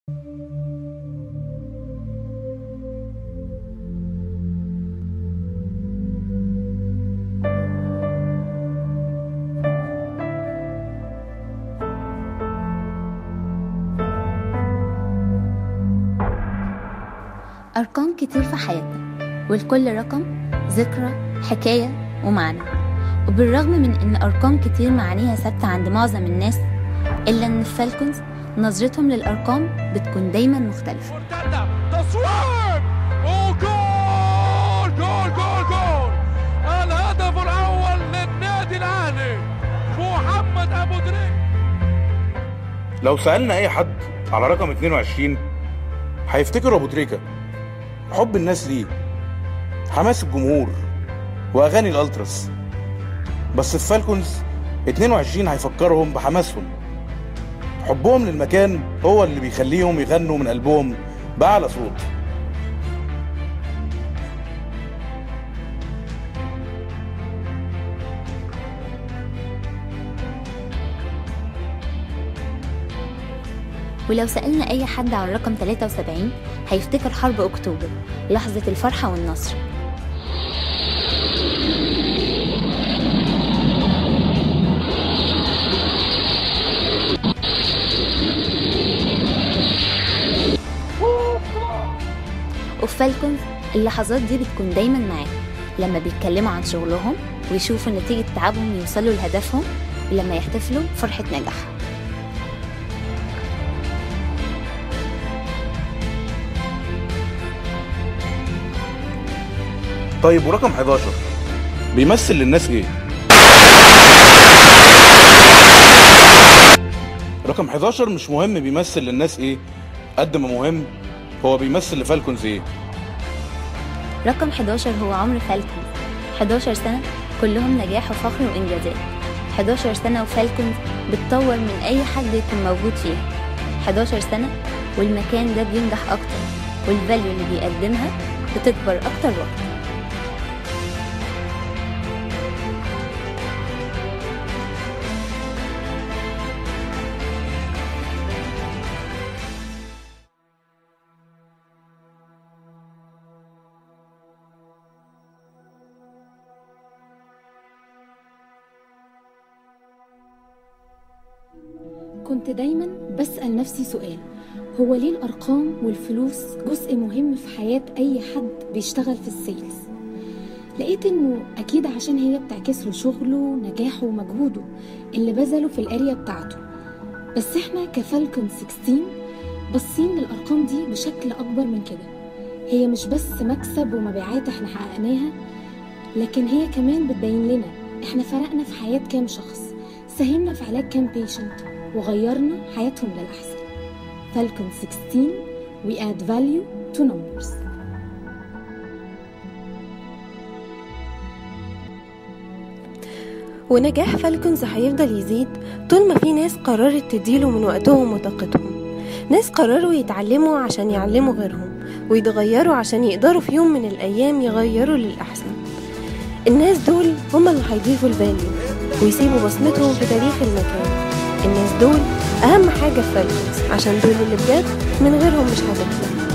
أرقام كتير في حياتنا ولكل رقم ذكرى حكاية ومعنى وبالرغم من إن أرقام كتير معانيها ثابتة عند معظم الناس إلا إن الفالكونز نظرتهم للأرقام بتكون دايما مختلفة مرتدة تصويب وجول جول جول جول الهدف الأول للنادي الأهلي محمد أبو دريك لو سألنا أي حد على رقم 22 هيفتكر أبو تريكة حب الناس ليه حماس الجمهور وأغاني الألتراس بس الفالكونز 22 هيفكرهم بحماسهم حبهم للمكان هو اللي بيخليهم يغنوا من قلبهم بأعلى صوت ولو سألنا أي حد عن رقم 73 هيفتكر حرب أكتوبر لحظة الفرحة والنصر وفي فالكونز اللحظات دي بتكون دايما معاهم لما بيتكلموا عن شغلهم ويشوفوا نتيجة تعبهم يوصلوا لهدفهم ولما يحتفلوا فرحة نجاح طيب ورقم 11 بيمثل للناس ايه؟ رقم 11 مش مهم بيمثل للناس ايه قد ما مهم هو بيمثل لفالكونز ايه رقم 11 هو عمر فالكونز 11 سنة كلهم نجاح وفخر وإنجازات 11 سنة وفالكونز بتطور من أي حد يكون موجود فيها 11 سنة والمكان ده بينجح أكتر والفاليو اللي بيقدمها بتكبر أكتر وأكتر كنت دايما بسأل نفسي سؤال هو ليه الأرقام والفلوس جزء مهم في حياة أي حد بيشتغل في السيلز لقيت إنه أكيد عشان هي بتعكس له شغله نجاحه ومجهوده اللي بذله في الأريا بتاعته بس إحنا كفالكون 16 باصين للأرقام دي بشكل أكبر من كده هي مش بس مكسب ومبيعات إحنا حققناها لكن هي كمان بتبين لنا إحنا فرقنا في حياة كام شخص ساهمنا في علاج كام بيشنت وغيرنا حياتهم للأحسن فالكون 16 we add value to numbers ونجاح فالكونز هيفضل يزيد طول ما في ناس قررت تديله من وقتهم وطاقتهم ناس قرروا يتعلموا عشان يعلموا غيرهم ويتغيروا عشان يقدروا في يوم من الأيام يغيروا للأحسن الناس دول هم اللي هيضيفوا الفاليو ويسيبوا بصمتهم في تاريخ المكان الناس دول أهم حاجة في فالكونز عشان دول اللي بجد من غيرهم مش هتحلم